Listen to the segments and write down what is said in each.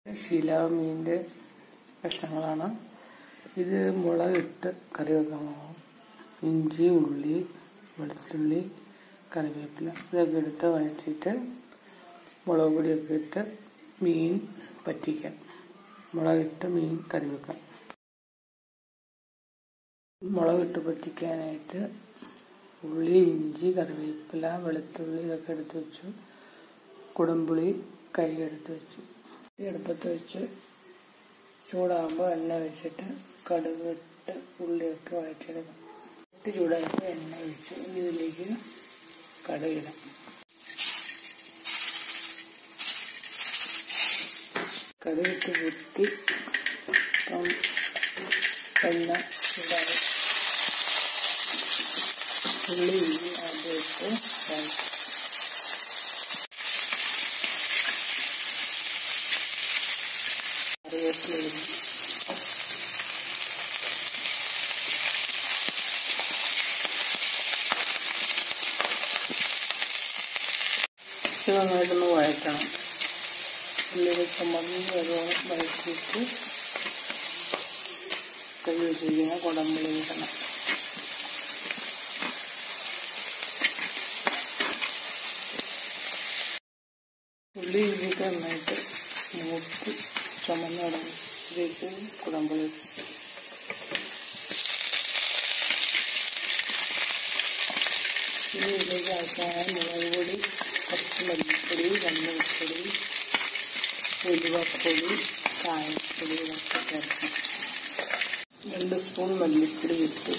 ശീലാമീൻ്റെ കഷ്ണങ്ങളാണ് ഇത് മുളകിട്ട് കറി വെക്കണം ഇഞ്ചി ഉള്ളി വെളുത്തുള്ളി കറിവേപ്പില ഇതൊക്കെ എടുത്ത് വഴറ്റിയിട്ട് മുളക് പൊടിയൊക്കെ ഇട്ട് മീൻ പറ്റിക്കാം മുളകിട്ട് മീൻ കറി വെക്കാം മുളകിട്ട് പറ്റിക്കാനായിട്ട് ഉള്ളി ഇഞ്ചി കറിവേപ്പില വെളുത്തുള്ളി ഇതൊക്കെ എടുത്ത് വെച്ചു കുടംപുളി കഴുകിയെടുത്ത് വെച്ചു ഈ അടുപ്പത്ത് വെച്ച് ചൂടാകുമ്പോൾ എണ്ണ വെച്ചിട്ട് കടുക് ഇട്ട് ഉള്ളിയൊക്കെ വഴറ്റിയെടുക്കാം ഇട്ട് ചൂടായപ്പോൾ എണ്ണ ഒഴിച്ചു ഇനി ഇതിലേക്ക് കടുകിടാം കടുകിട്ട് കുത്തി ഇപ്പം എണ്ണ ചൂടായി ഉള്ളി ഇഞ്ചി ആദ്യം ഇട്ട് വഴറ്റി കറിവേപ്പില ഇടുന്നു ഇത് നന്നായിട്ടൊന്ന് വഴറ്റണം ഉള്ളിൽ ചുമന്ന് വരുവോളം വഴറ്റിയിട്ട് കൈ വെച്ചിരിക്കുന്ന കുടമ്പുളി ഇടണം ഉള്ളി ഇഞ്ചിയൊക്കെ നന്നായിട്ട് മൂത്ത് ചുമന്ന് തുടങ്ങി ഇതിലേക്ക് കുടമ്പുളി ഇനി ഇതിലേക്ക് ആവശ്യമായ മുളക് പൊടി കുറച്ച് മല്ലിപ്പൊടി മഞ്ഞൾപ്പൊടി ഉലുവപ്പൊടി കായപ്പൊടി ഇതൊക്കെ ചേർക്കാം രണ്ട് സ്പൂൺ മല്ലിപ്പൊടി ഇട്ട്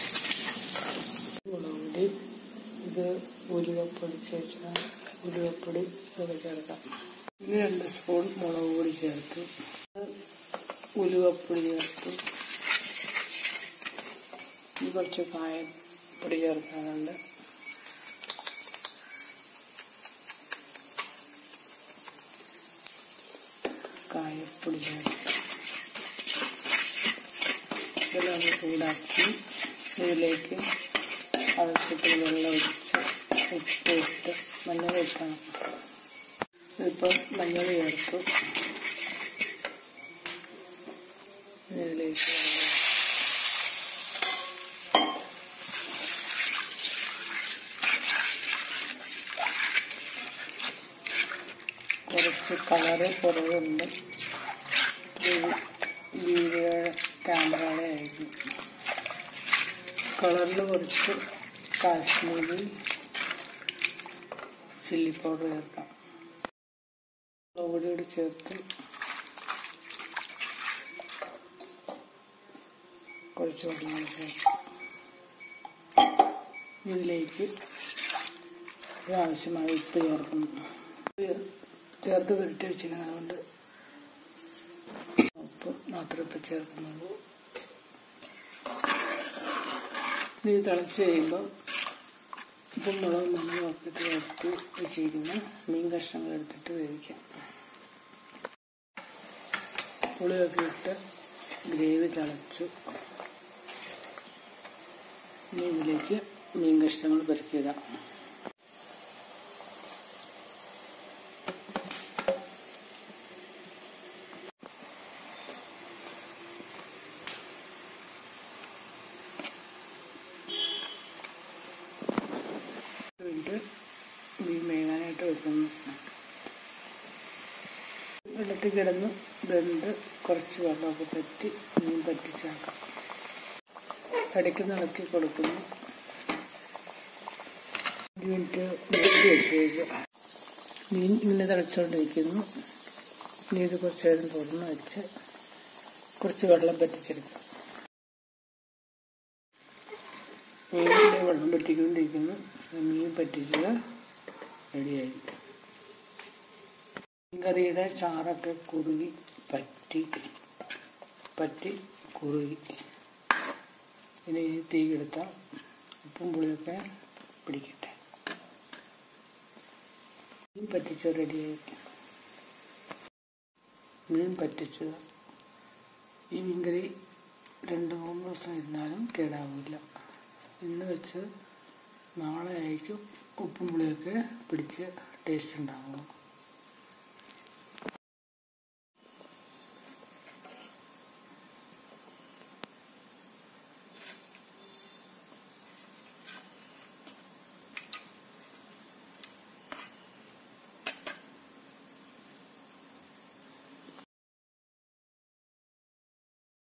മുളക് പൊടി ഇത് ഉലുവപ്പൊടി ചേർക്കാം ഉലുവപ്പൊടി ഇതൊക്കെ ചേർക്കാം ഇനി രണ്ട് സ്പൂൺ മുളക് പൊടി ചേർത്ത് ഉലുവപ്പൊടി ചേർത്ത് ഇനി കുറച്ച് കായപ്പൊടി ചേർക്കാനുണ്ട് കായപ്പൊടി ചേർത്ത് ഇതെല്ലാം ചൂടാക്കി ഇതിലേക്ക് ആവശ്യത്തിന് വെള്ളം ഒഴിച്ച് ഉപ്പ് ഇട്ട് മഞ്ഞൾ ഇട്ടണം ഇപ്പം മഞ്ഞൾ ചേർത്തു ഇതിലേക്ക് കുറച്ച് കളറ് കുറവുണ്ട് വീഡിയോ ക്യാമറയുടെ ആയിരിക്കും കളറിൽ കുറച്ച് കാശ്മീരി ചില്ലി പൗഡർ ചേർക്കാം മുളക് പൊടി ചേർത്ത് കുറച്ച് വെള്ളം ചേർത്ത് ഇതിലേക്ക് ആവശ്യമായ ഉപ്പ് ചേർക്കുന്നു ചേർത്ത് പുരട്ടി വെച്ചിരിക്കുന്നതുകൊണ്ട് ഉപ്പ് മാത്രമേ ഇപ്പം ചേർക്കുന്നുള്ളൂ ഇത് തിളച്ച് കഴിയുമ്പോൾ ഇപ്പം മുളക് മഞ്ഞൾ ഒക്കെ ചേർത്ത് വെച്ചിരിക്കുന്ന മീൻ കഷ്ണങ്ങൾ എടുത്തിട്ട് വേവിക്കാം പുളിയൊക്കെ ഇട്ട് ഗ്രേവി തിളച്ചു ഇനി ഇതിലേക്ക് മീൻ കഷ്ണങ്ങൾ പെരുക്കിയിടാം മിനിറ്റ് മീൻ വേകാനായിട്ട് വെക്കുന്നു വെള്ളത്തിൽ കിടന്ന് വെന്ത് കുറച്ച് വെള്ളമൊക്കെ പറ്റി മീൻ പറ്റിച്ചാക്കാം ഇടയ്ക്ക് ഇളക്കി കൊടുക്കുന്നു ഒരു മിനിറ്റ് മൂടി വെച്ചേക്ക് മീൻ ഇങ്ങനെ തിളച്ചുകൊണ്ടിരിക്കുന്നു ഇനി ഇത് കുറച്ച് നേരം തുറന്ന് വെച്ച് കുറച്ച് വെള്ളം പറ്റിച്ചെടുക്കാം മീനിൻ്റെ വെള്ളം പറ്റിക്കൊണ്ടിരിക്കുന്നു മീൻ പറ്റിച്ചത് റെഡിയായി മീൻകറിയുടെ ചാറൊക്കെ കുറുകി പറ്റി പറ്റി കുറുകി ഇനി തീ എടുത്താൽ ഉപ്പും പുളിയൊക്കെ പിടിക്കട്ടെ മീൻ പറ്റിച്ച് റെഡിയായി മീൻ പറ്റിച്ചത് ഈ മീൻകറി രണ്ട് മൂന്ന് ദിവസം ഇരുന്നാലും കേടാവില്ല ഇന്ന് വെച്ച് നാളെ ആയിരിക്കും ഉപ്പും പുളിയൊക്കെ പിടിച്ച് ടേസ്റ്റ് ഉണ്ടാവും